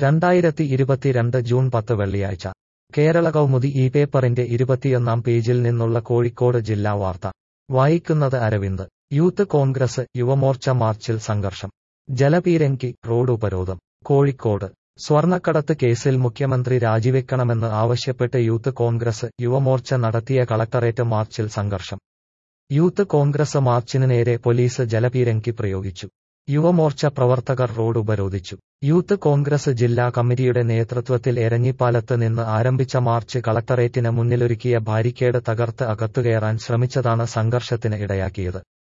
രണ്ടായിരത്തി ഇരുപത്തിരണ്ട് ജൂൺ പത്ത് വെള്ളിയാഴ്ച കേരള കൗമുദി ഈ പേപ്പറിന്റെ ഇരുപത്തിയൊന്നാം പേജിൽ നിന്നുള്ള കോഴിക്കോട് ജില്ലാ വാർത്ത വായിക്കുന്നത് അരവിന്ദ് യൂത്ത് കോൺഗ്രസ് യുവമോർച്ച മാർച്ചിൽ സംഘർഷം ജലപീരങ്കി റോഡ് ഉപരോധം കോഴിക്കോട് സ്വർണ്ണക്കടത്ത് കേസിൽ മുഖ്യമന്ത്രി രാജിവെക്കണമെന്ന് ആവശ്യപ്പെട്ട് യൂത്ത് കോൺഗ്രസ് യുവമോർച്ച നടത്തിയ കളക്ടറേറ്റ് മാർച്ചിൽ സംഘർഷം യൂത്ത് കോൺഗ്രസ് മാർച്ചിന് നേരെ പോലീസ് ജലപീരങ്കി പ്രയോഗിച്ചു യുവമോർച്ച പ്രവർത്തകർ റോഡ് ഉപരോധിച്ചു യൂത്ത് കോൺഗ്രസ് ജില്ലാ കമ്മിറ്റിയുടെ നേതൃത്വത്തിൽ എരഞ്ഞിപ്പാലത്ത് നിന്ന് ആരംഭിച്ച മാർച്ച് കളക്ടറേറ്റിന് മുന്നിലൊരുക്കിയ ബാരിക്കേഡ് തകർത്ത് അകത്തുകയറാൻ ശ്രമിച്ചതാണ് സംഘർഷത്തിന് ഇടയാക്കിയത്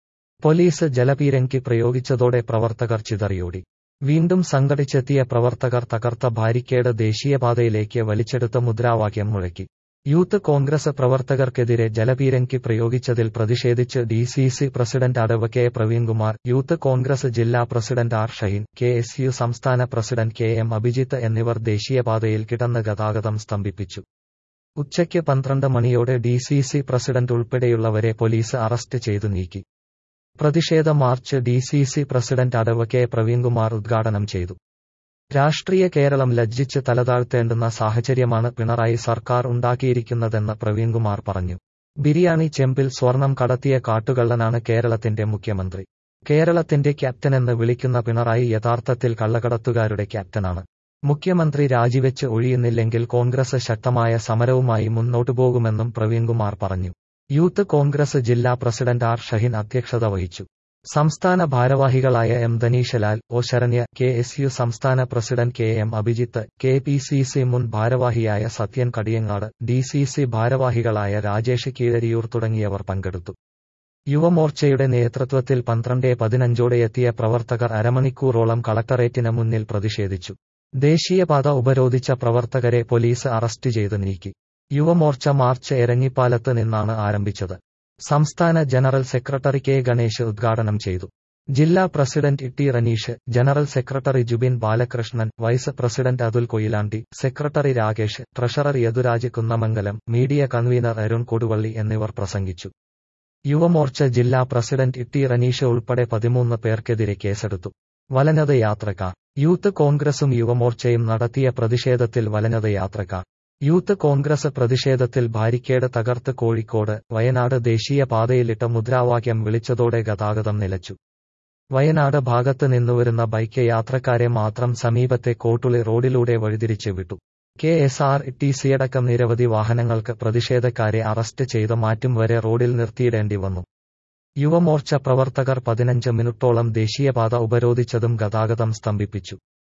പോലീസ് ജലപീരങ്കി പ്രയോഗിച്ചതോടെ പ്രവർത്തകർ ചിതറിയോടി വീണ്ടും സംഘടിച്ചെത്തിയ പ്രവർത്തകർ തകർത്ത ബാരിക്കേഡ് ദേശീയപാതയിലേക്ക് വലിച്ചെടുത്ത മുദ്രാവാക്യം മുഴക്കി യൂത്ത് കോൺഗ്രസ് പ്രവർത്തകർക്കെതിരെ ജലപീരങ്കി പ്രയോഗിച്ചതിൽ പ്രതിഷേധിച്ച് ഡി സി സി പ്രസിഡന്റ് അടവ് കെ പ്രവീൺകുമാർ യൂത്ത് കോൺഗ്രസ് ജില്ലാ president R Shaheen K S U സംസ്ഥാന പ്രസിഡന്റ് കെ എം അഭിജിത്ത് എന്നിവർ ദേശീയപാതയിൽ കിടന്ന് ഗതാഗതം സ്തംഭിപ്പിച്ചു ഉച്ചയ്ക്ക് പന്ത്രണ്ട് മണിയോടെ ഡി സി സി പ്രസിഡന്റ് ഉൾപ്പെടെയുള്ളവരെ പോലീസ് അറസ്റ്റ് ചെയ്തു നീക്കി പ്രതിഷേധ march D C C president അടവ് കെ പ്രവീൺകുമാർ ഉദ്ഘാടനം ചെയ്തു രാഷ്ട്രീയ കേരളം ലജ്ജിച്ച് തലതാഴ്ത്തേണ്ടുന്ന സാഹചര്യമാണ് പിണറായി സർക്കാർ ഉണ്ടാക്കിയിരിക്കുന്നതെന്ന് പ്രവീൺകുമാർ പറഞ്ഞു ബിരിയാണി ചെമ്പിൽ സ്വർണം കടത്തിയ കാട്ടുകള്ളനാണ് കേരളത്തിന്റെ മുഖ്യമന്ത്രി കേരളത്തിന്റെ ക്യാപ്റ്റനെന്ന് വിളിക്കുന്ന പിണറായി യഥാർത്ഥത്തിൽ കള്ളക്കടത്തുകാരുടെ ക്യാപ്റ്റനാണ് മുഖ്യമന്ത്രി രാജിവെച്ച് ഒഴിയുന്നില്ലെങ്കിൽ കോൺഗ്രസ് ശക്തമായ സമരവുമായി മുന്നോട്ടു പോകുമെന്നും പ്രവീൺകുമാർ പറഞ്ഞു യൂത്ത് കോൺഗ്രസ് ജില്ലാ പ്രസിഡന്റ് ആർ ഷഹിൻ അധ്യക്ഷത വഹിച്ചു സംസ്ഥാന ഭാരവാഹികളായ M Dhaneeshlal O Saranya K S U സംസ്ഥാന president K M Abhijith K P C C മുൻ ഭാരവാഹിയായ Sathyan Kadiyangad D C C ഭാരവാഹികളായ രാജേഷ് കീഴരിയൂർ തുടങ്ങിയവർ പങ്കെടുത്തു യുവമോർച്ചയുടെ നേതൃത്വത്തിൽ പന്ത്രണ്ട് പതിനഞ്ചോടെ എത്തിയ പ്രവർത്തകർ അരമണിക്കൂറോളം കളക്ടറേറ്റിന് മുന്നിൽ പ്രതിഷേധിച്ചു ദേശീയപാത ഉപരോധിച്ച പ്രവർത്തകരെ പോലീസ് അറസ്റ്റ് ചെയ്ത് നീക്കി യുവമോർച്ച മാർച്ച് എരഞ്ഞിപ്പാലത്ത് നിന്നാണ് ആരംഭിച്ചത് സംസ്ഥാന ജനറൽ സെക്രട്ടറി കെ ഗണേഷ് ഉദ്ഘാടനം ചെയ്തു ജില്ലാ president T Raneesh general secretary Jubin Balakrishnan vice president Athul Koyilandy secretary Rakesh treasurer Yaduraj Kunnamangalam media convener Arun Koduvally എന്നിവർ പ്രസംഗിച്ചു യുവമോർച്ച ജില്ലാ പ്രസിഡന്റ് ടി റനീഷ് ഉൾപ്പെടെ പതിമൂന്ന് പേർക്കെതിരെ കേസെടുത്തു വലനത യാത്രക്കാർ യൂത്ത് കോൺഗ്രസും യുവമോർച്ചയും നടത്തിയ പ്രതിഷേധത്തിൽ വലനത യാത്രക്കാർ യൂത്ത് കോൺഗ്രസ് പ്രതിഷേധത്തിൽ ബാരിക്കേഡ് തകർത്ത് കോഴിക്കോട് വയനാട് ദേശീയ പാതയിലിട്ട മുദ്രാവാക്യം വിളിച്ചതോടെ ഗതാഗതം നിലച്ചു വയനാട് ഭാഗത്ത് നിന്നുവരുന്ന ബൈക്ക് യാത്രക്കാരെ മാത്രം സമീപത്തെ കോട്ടുളി റോഡിലൂടെ വഴിതിരിച്ച് വിട്ടു കെ എസ് ആർ ടി സിയടക്കം നിരവധി വാഹനങ്ങൾക്ക് പ്രതിഷേധക്കാരെ അറസ്റ്റ് ചെയ്ത് മാറ്റും വരെ റോഡിൽ നിർത്തിയിടേണ്ടി വന്നു യുവമോർച്ച പ്രവർത്തകർ പതിനഞ്ച് മിനിറ്റോളം ദേശീയപാത ഉപരോധിച്ചതും ഗതാഗതം സ്തംഭിപ്പിച്ചു